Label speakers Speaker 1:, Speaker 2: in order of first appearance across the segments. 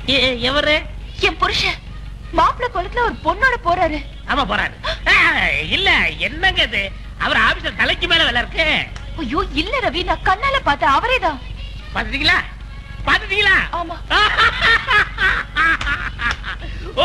Speaker 1: எ- எவரு
Speaker 2: என் புருஷன் மாப்பிள்ளை கோலத்துல ஒரு பொண்ணோட போறாரு
Speaker 1: ஆமா போறாரு ஆ, இல்ல என்னங்க இது அவர் ஆபீஸ்ல தலைக்கு மேல வேலை இருக்கு
Speaker 2: ஐயோ இல்ல ரவி நான் கண்ணால பார்த்தேன் அவரேதான்
Speaker 1: பாத்துட்டீங்களா பாத்துட்டீங்களா
Speaker 2: ஆமா
Speaker 1: ஓ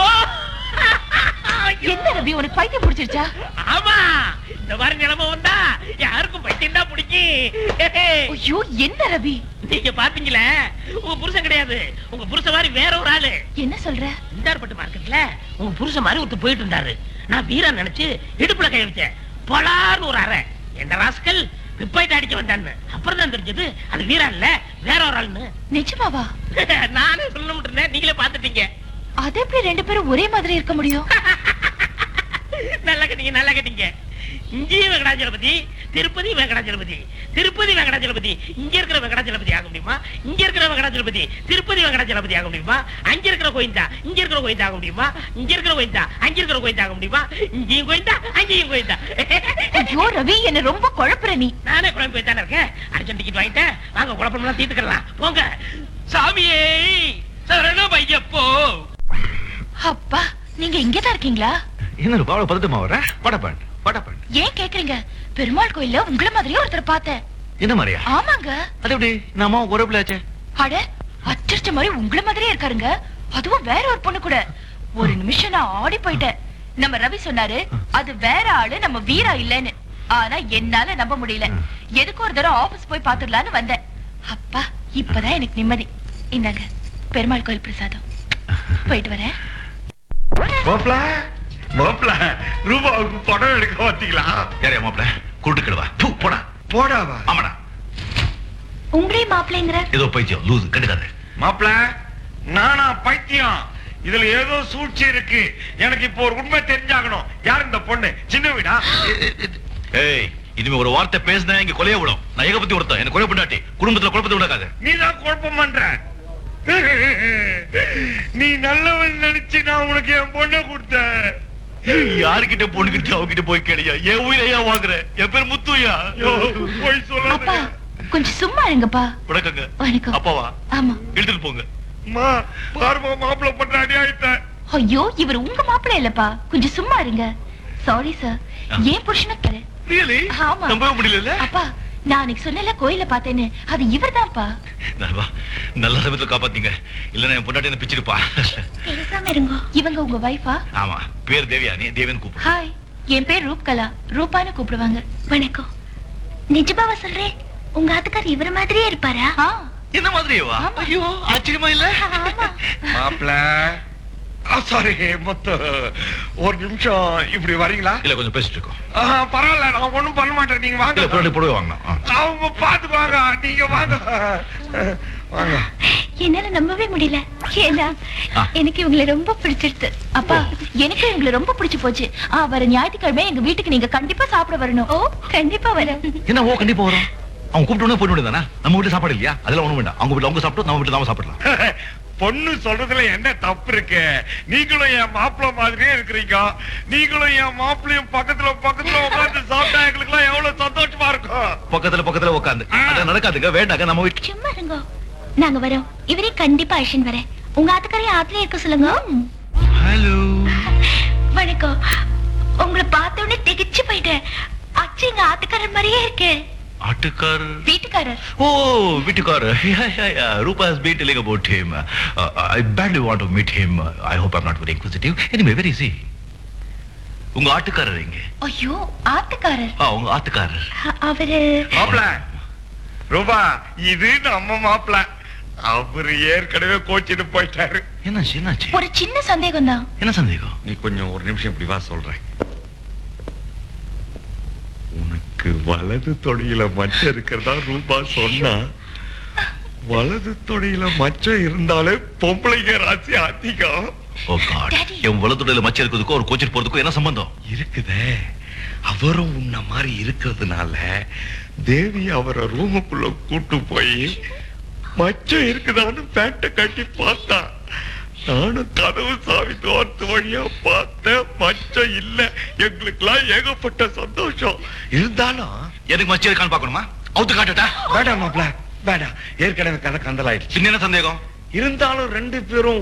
Speaker 2: என்ன ரவி உனக்கு பைத்தியம் பிடிச்சிருச்சா
Speaker 1: ஆமா இந்த மாதிரி நிலைமை வந்தா யாருக்கும் பைத்தியம் தான் பிடிக்கும்
Speaker 2: ஐயோ என்ன ரவி
Speaker 1: நீங்க பாத்தீங்களே உங்க புருஷன் கிடையாது உங்க புருஷன் மாதிரி வேற ஒரு ஆளு
Speaker 2: என்ன சொல்ற
Speaker 1: இந்தார்பட்டு மார்க்கெட்ல உங்க புருஷன் மாதிரி ஒருத்தர் போயிட்டு இருந்தாரு நான் வீரா நினைச்சு இடுப்புல கை வச்சேன் பொலார்னு ஒரு அறை என்ன ராஸ்கல் பிப்பாயிட்டு அடிக்க வந்தான்னு அப்புறம் தான் தெரிஞ்சது அது வீரா இல்ல வேற ஒரு ஆளுன்னு
Speaker 2: நிஜமாவா
Speaker 1: நானே சொல்ல இருந்தேன் நீங்களே பாத்துட்டீங்க
Speaker 2: அது எப்படி ரெண்டு பேரும் ஒரே மாதிரி இருக்க முடியும்
Speaker 1: நல்லா கேட்டீங்க நல்லா கேட்டீங்க இங்கேயும் வெங்கடாச்சலபதி திருப்பதி வெங்கடாச்சலபதி திருப்பதி வெங்கடாச்சலபதி இங்க இருக்கிற வெங்கடாச்சலபதி ஆக முடியுமா இங்க இருக்கிற வெங்கடாச்சலபதி திருப்பதி வெங்கடாச்சலபதி ஆக முடியுமா அங்க இருக்கிற கோயிந்தா இங்க இருக்கிற கோயிந்தா ஆக முடியுமா இங்க இருக்கிற கோயிந்தா அங்க இருக்கிற கோயிந்தா ஆக முடியுமா இங்கேயும் கோயிந்தா அங்கேயும் கோயிந்தா
Speaker 2: ஐயோ ரவி என்ன ரொம்ப குழப்புற நீ
Speaker 1: நானே குழம்பு போய் தானே இருக்கேன் அர்ஜென்ட் டிக்கெட் வாங்கிட்டேன் வாங்க குழப்பம்லாம் தீர்த்துக்கலாம் போங்க சாமியே சரணம் ஐயப்போ
Speaker 2: அப்பா நீங்க இங்கதான் இருக்கீங்களா
Speaker 3: என்ன ரூபா அவ்வளவு பதட்டமா வர பட பேண்ட் பட பேண்ட்
Speaker 2: ஏன் கேக்குறீங்க பெருமாள் கோயில்ல உங்கள மாதிரியே ஒருத்தர் பார்த்தேன்
Speaker 3: என்ன மாதிரியா
Speaker 2: ஆமாங்க
Speaker 3: அது எப்படி நம்ம ஒரு பிள்ளையாச்சே
Speaker 2: அட அச்சடிச்ச மாதிரி உங்கள மாதிரியே இருக்காருங்க அதுவும் வேற ஒரு பொண்ணு கூட ஒரு நிமிஷம் நான் ஆடி போயிட்டேன் நம்ம ரவி சொன்னாரு அது வேற ஆளு நம்ம வீரா இல்லைன்னு ஆனா என்னால நம்ப முடியல எதுக்கு ஒரு தடவை ஆபீஸ் போய் பாத்துடலான்னு வந்தேன் அப்பா இப்பதான் எனக்கு நிம்மதி இந்தாங்க பெருமாள் கோயில் பிரசாதம் போயிட்டு வரேன்
Speaker 4: மாப்பிள மாப்பிள ரூபாவுக்கு படம் எடுக்க பார்த்தீங்களா
Speaker 3: யாரையா மாப்பிள குருட்டு கிடவா பூ போடா
Speaker 4: போடாவா
Speaker 3: ஆமாடா
Speaker 2: உங்களே மாப்பிள்ளைங்கிற
Speaker 3: ஏதோ பைத்தியம் லூஸ் கண்டுக்காத
Speaker 4: மாப்பிள நானா பைத்தியம் இதுல ஏதோ சூழ்ச்சி இருக்கு எனக்கு இப்போ ஒரு உண்மை தெரிஞ்சாகணும் யார் இந்த பொண்ணு சின்ன வீடா
Speaker 3: ஏய் இனிமே ஒரு வார்த்தை பேசினா இங்க கொலைய விடும் நான் ஏக பத்தி ஒருத்தன் என்ன கொலை பண்ணாட்டி குடும்பத்துல குழப்பத்தை விடாக்காது
Speaker 4: நீ தான் குழப்பம் பண்ற நீ நல்லவன் நினைச்சு நான் உனக்கு என் பொண்ணை கொடுத்தேன்
Speaker 3: யாருக்கிட்ட பொண்ணுகிட்ட அவகிட்ட போய் கேளியா என் உயிரையா வாங்குற என் பேர் முத்துயா
Speaker 4: ஐயோ, போய்
Speaker 2: அப்பா
Speaker 4: சொல்லாத
Speaker 2: கொஞ்சம் சும்மா இருங்கப்பா
Speaker 3: வணக்கங்க
Speaker 2: வணக்கம்
Speaker 3: அப்பாவா
Speaker 2: ஆமா
Speaker 3: எடுத்துட்டு போங்க
Speaker 4: அம்மா பாருமா மாப்பிள பண்ற அடி ஆயிட்டேன்
Speaker 2: ஐயோ இவர் உங்க மாப்பிள்ளை இல்லப்பா கொஞ்சம் சும்மா இருங்க சாரி சார்
Speaker 3: ஆ.
Speaker 2: ஏன் புருஷனுக்கு
Speaker 3: ரியலி
Speaker 2: ஆமா.
Speaker 3: நம்பவே முடியல
Speaker 2: அப்பா நான் அன்னைக்கு சொன்னல கோயில பார்த்தேன்னு அது இவர்தான்ப்பா
Speaker 3: நல்வா நல்ல சமயத்துல காப்பாத்தீங்க இல்லன்னா என் பொண்டாட்டி என்ன பிச்சிருப்பா
Speaker 2: பேசாம இருங்க இவங்க உங்க வைஃபா
Speaker 3: ஆமா பேர் தேவியா நீ தேவன் கூப்பிடு
Speaker 2: ஹாய் என் பேர் ரூப்கலா ரூபான்னு கூப்பிடுவாங்க வணக்கம் நிஜமாவா சொல்றேன் உங்க ஆத்துக்கார் இவர மாதிரியே இருப்பாரா
Speaker 3: என்ன மாதிரியேவா
Speaker 2: ஆமா.
Speaker 3: ஐயோ ஆச்சரியமா இல்ல
Speaker 2: ஆமா
Speaker 4: மாப்பிள சாரி மொத்த ஒரு நிமிஷம் இப்படி வரீங்களா
Speaker 3: இல்ல கொஞ்சம் பேசிட்டு இருக்கோம்
Speaker 4: ஆஹா, பரவாயில்ல நான் ஒண்ணும் பண்ண மாட்டேன் நீங்க
Speaker 3: இல்ல
Speaker 4: வாங்க
Speaker 3: பொருளை போடவே வாங்கணும் ஆ.
Speaker 4: அவங்க பாத்துக்குவாங்க நீங்க வாங்க வாங்க
Speaker 2: என்னால நம்பவே முடியல ஏன்னா
Speaker 3: ஆ.
Speaker 2: எனக்கு இவங்களை ரொம்ப பிடிச்சிருச்சு அப்பா எனக்கு இவங்களை ரொம்ப பிடிச்சு போச்சு ஆ வர ஞாயிற்றுக்கிழமை எங்க வீட்டுக்கு நீங்க கண்டிப்பா சாப்பிட வரணும் ஓ கண்டிப்பா வரேன்
Speaker 3: என்ன ஓ கண்டிப்பா வரும் அவங்க கூப்பிட்டு போயிட்டு வேண்டியதானே நம்ம வீட்டு சாப்பாடு இல்லையா அதெல்லாம் ஒண்ணும் வேண்டாம் அவங்க வீட்டுல அவங்க சாப்பிட்டு நம்ம வீட்டுல நாம சாப்பிடலாம்
Speaker 4: பொண்ணு சொல்றதுல என்ன தப்பு இருக்கு நீங்களும் என் மாப்பிள்ள மாதிரியே இருக்கிறீங்க நீங்களும் என் மாப்பிள்ளையும் பக்கத்துல பக்கத்துல உட்கார்ந்து சாப்பிட்டா எங்களுக்கு எல்லாம் எவ்வளவு சந்தோஷமா இருக்கும்
Speaker 3: பக்கத்துல பக்கத்துல உட்காந்து
Speaker 4: ஆ.
Speaker 3: அதான் நடக்காதுங்க வேண்டாங்க நம்ம வீட்டு
Speaker 2: சும்மா இருங்க நாங்க வரோம் இவரே கண்டிப்பா அழிச்சுன்னு வரேன் உங்க ஆத்துக்காரையும் ஆத்துல இருக்க சொல்லுங்க
Speaker 3: ஹலோ
Speaker 2: வணக்கம் உங்களை பார்த்த உடனே திகிச்சு போயிட்டேன் அச்சு எங்க ஆத்துக்காரர் மாதிரியே இருக்கு
Speaker 3: ஆட்டுக்கார்
Speaker 2: வீட்டுக்காரர்
Speaker 3: ஓ வீட்டுக்காரர் yeah, yeah, yeah. Rupa has been telling about him. Uh, I badly want to meet him. I hope I'm not very inquisitive. Anyway, where is he? உங்க ஆட்டுக்காரர் எங்க
Speaker 2: ஐயோ ஆத்துக்காரர்
Speaker 3: ஆ உங்க ஆட்டுக்காரர்
Speaker 2: அ- அவரு
Speaker 4: மாப்பிள ரூபா இது நம்ம மாப்பிள அவரு ஏற்கனவே கோச்சிட்டு போயிட்டாரு
Speaker 3: என்னாச்சு என்னாச்சு
Speaker 2: ஒரு சின்ன சந்தேகம் தான்
Speaker 3: என்ன சந்தேகம்
Speaker 4: நீ கொஞ்சம் ஒரு நிமிஷம் இப்படி வா சொல்றேன் உனக்கு வலது தொடையில மச்சம் இருக்கிறதா ரூபா சொன்னா வலது தொடையில மச்சம் இருந்தாலே பொம்பளைங்க ராசி அதிகம்
Speaker 3: ஓ காட்
Speaker 2: Daddy.
Speaker 3: என் வலத்துடையில மச்சம் இருக்கிறதுக்கும் ஒரு கோச்சிட்டு போறதுக்கும் என்ன சம்பந்தம்
Speaker 4: இருக்குதே அவரும் உன்ன மாதிரி இருக்கிறதுனால தேவி அவரை ரூமுக்குள்ள கூட்டு போய் மச்சம் இருக்குதான்னு பேண்ட கட்டி பார்த்தா நானும் கதவு சாவி தோர்த்து வழியா பார்த்தேன் மச்சம் இல்ல எங்களுக்கெல்லாம் ஏகப்பட்ட சந்தோஷம் இருந்தாலும்
Speaker 3: எனக்கு மச்சம் இருக்கான்னு பார்க்கணுமா அவுத்து காட்டட்டா
Speaker 4: வேண்டாம் மாப்ள வேண்டாம் ஏற்கனவே கதை கந்தலாயிடுச்சு
Speaker 3: பின்ன என்ன சந்தேகம்
Speaker 4: இருந்தாலும் ரெண்டு பேரும்